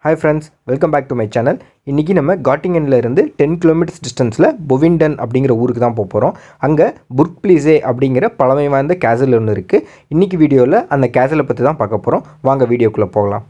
hi friends welcome back to my channel இன்றைக்கி நம்ம காட்டிங்கன்ல இருந்து டென் கிலோமீட்டர்ஸ் டிஸ்டன்ஸில் பொவிண்டன் அப்படிங்கிற ஊருக்கு தான் போக போகிறோம் அங்கே புர்க் ப்ளீஸே அப்படிங்கிற பழமை வாய்ந்த கேசல் ஒன்று இருக்குது இன்றைக்கி வீடியோவில் அந்த கேசலை பற்றி தான் பார்க்க போகிறோம் வாங்க வீடியோக்குள்ளே போகலாம்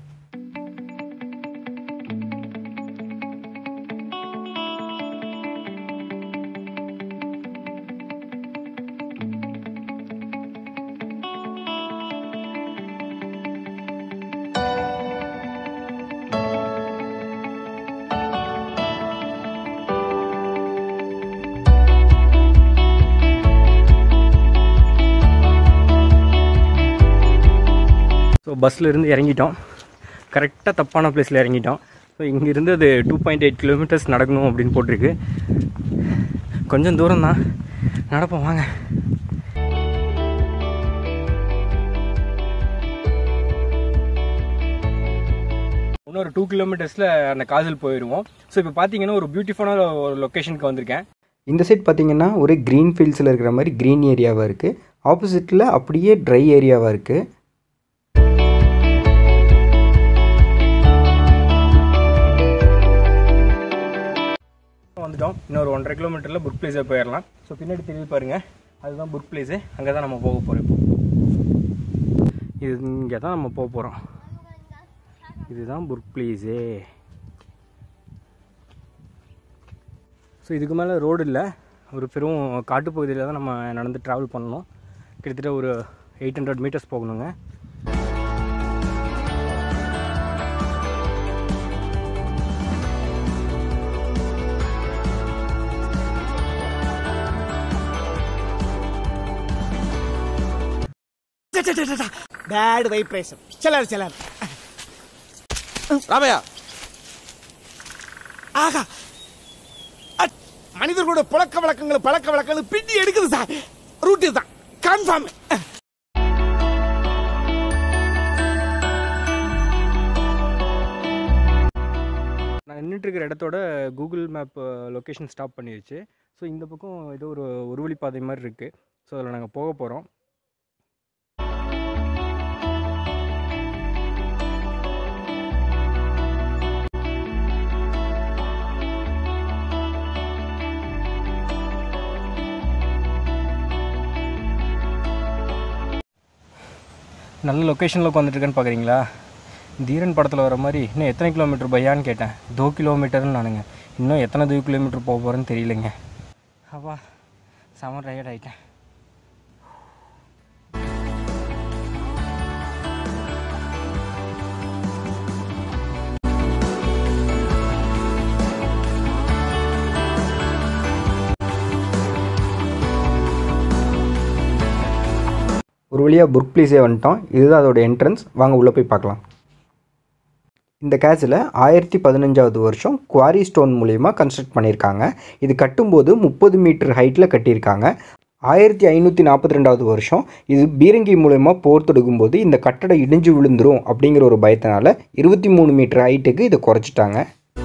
ஸோ பஸ்ஸில் இருந்து இறங்கிட்டோம் கரெக்டாக தப்பான பிளேஸில் இறங்கிட்டோம் ஸோ இங்கேருந்து அது டூ பாயிண்ட் எயிட் கிலோமீட்டர்ஸ் நடக்கணும் அப்படின்னு போட்டிருக்கு கொஞ்சம் தூரம் தான் நடப்போம் வாங்க இன்னொரு டூ கிலோமீட்டர்ஸில் அந்த காசல் போயிடுவோம் ஸோ இப்போ பார்த்தீங்கன்னா ஒரு பியூட்டிஃபுல்லான ஒரு லொக்கேஷனுக்கு வந்திருக்கேன் இந்த சைட் பார்த்தீங்கன்னா ஒரு க்ரீன் ஃபீல்ட்ஸில் இருக்கிற மாதிரி க்ரீன் ஏரியாவாக இருக்குது ஆப்போசிட்டில் அப்படியே ட்ரை ஏரியாவாக இருக்குது வந்துட்டோம் இன்னொரு ஒன்றரை கிலோமீட்டரில் புக் பிளேஸே போயிடலாம் ஸோ பின்னாடி தெரியுது பாருங்க அதுதான் புக் பிளேஸு அங்கே தான் நம்ம போக போகிறோம் இப்போ இது இங்கே தான் நம்ம போக போகிறோம் இதுதான் புக் பிளேஸே ஸோ இதுக்கு மேலே ரோடு இல்லை ஒரு பெரும் காட்டுப்பகுதியில் தான் நம்ம நடந்து ட்ராவல் பண்ணணும் கிட்டத்தட்ட ஒரு எயிட் ஹண்ட்ரட் மீட்டர்ஸ் போகணுங்க பேட் வைப்ரேஷன் சிலர் சிலர் ராமையா ஆகா அட், மனிதர்களோட புழக்க வழக்கங்கள் பழக்க வழக்கங்கள் பின்னி எடுக்குது சார் ரூட் இதுதான் கன்ஃபார்ம் நான் நின்றுட்டு இருக்கிற இடத்தோட கூகுள் மேப் லொக்கேஷன் ஸ்டாப் பண்ணிடுச்சு ஸோ இந்த பக்கம் ஏதோ ஒரு ஒரு வழி பாதை மாதிரி இருக்குது ஸோ அதில் நாங்கள் போக போகிறோம் நல்ல லொக்கேஷனில் உட்காந்துட்டுருக்கேன்னு பார்க்குறீங்களா தீரன் படத்தில் வர மாதிரி இன்னும் எத்தனை கிலோமீட்டர் பையான்னு கேட்டேன் தோ கிலோமீட்டர்னு நானுங்க இன்னும் எத்தனை தூ கிலோமீட்டர் போக போகிறேன்னு தெரியலைங்க அப்பா செம டயர்ட் ஆகிட்டேன் ஒரு வழியாக புக் ப்ளீஸே வந்துட்டோம் இதுதான் அதோட என்ட்ரன்ஸ் வாங்க உள்ளே போய் பார்க்கலாம் இந்த கேஸில் ஆயிரத்தி பதினஞ்சாவது வருஷம் குவாரி ஸ்டோன் மூலயமா கன்ஸ்ட்ரக்ட் பண்ணியிருக்காங்க இது கட்டும்போது முப்பது மீட்டர் ஹைட்டில் கட்டியிருக்காங்க ஆயிரத்தி ஐநூற்றி நாற்பத்தி ரெண்டாவது வருஷம் இது பீரங்கி மூலயமா போர் தொடுக்கும்போது இந்த கட்டடம் இடிஞ்சு விழுந்துரும் அப்படிங்கிற ஒரு பயத்தினால இருபத்தி மூணு மீட்டர் ஹைட்டுக்கு இதை குறைச்சிட்டாங்க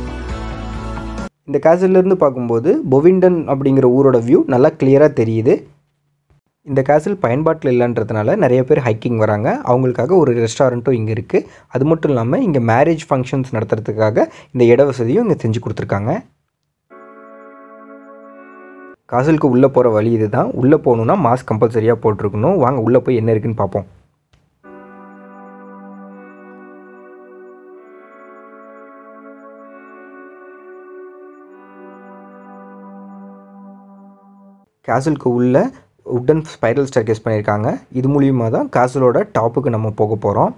இந்த கேசல்லேருந்து பார்க்கும்போது பொவிண்டன் அப்படிங்கிற ஊரோட வியூ நல்லா கிளியராக தெரியுது இந்த கேசல் பயன்பாட்டில் இல்லைன்றதுனால நிறைய பேர் ஹைக்கிங் வராங்க அவங்களுக்காக ஒரு ரெஸ்டாரண்ட்டும் இங்கே இருக்குது அது மட்டும் இல்லாமல் இங்கே மேரேஜ் ஃபங்க்ஷன்ஸ் நடத்துறதுக்காக இந்த இட வசதியும் இங்கே செஞ்சு கொடுத்துருக்காங்க காசலுக்கு உள்ளே போகிற வழி இதுதான் உள்ளே போகணுன்னா மாஸ்க் கம்பல்சரியாக போட்டிருக்கணும் வாங்க உள்ளே போய் என்ன இருக்குன்னு பார்ப்போம் கேசலுக்கு உள்ள உட்டன் ஸ்பைரல் ஸ்டர்கேஸ் பண்ணியிருக்காங்க இது மூலியமாக தான் கேசலோட டாப்புக்கு நம்ம போக போகிறோம்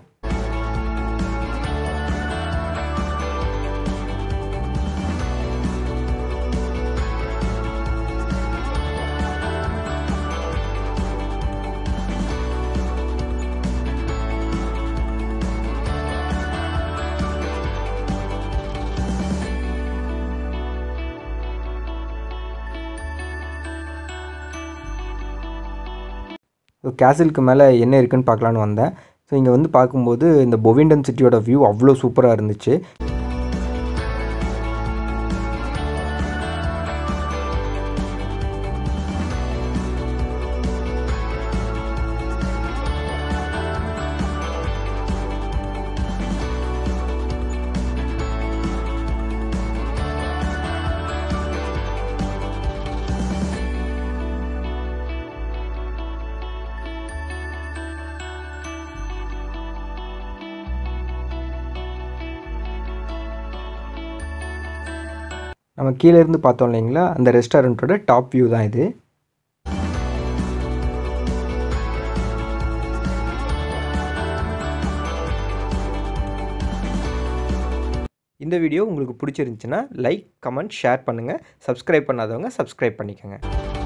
ஸோ கேசலுக்கு மேலே என்ன இருக்குன்னு பார்க்கலான்னு வந்தேன் ஸோ இங்கே வந்து பார்க்கும்போது இந்த பொவிண்டன் சிட்டியோட வியூ அவ்வளோ சூப்பராக இருந்துச்சு நம்ம கீழே இருந்து பார்த்தோம் இல்லைங்களா அந்த ரெஸ்டாரண்ட்டோட டாப் வியூ தான் இது இந்த வீடியோ உங்களுக்கு பிடிச்சிருந்துச்சுன்னா லைக் கமெண்ட் ஷேர் பண்ணுங்கள் சப்ஸ்கிரைப் பண்ணாதவங்க சப்ஸ்கிரைப் பண்ணிக்கோங்க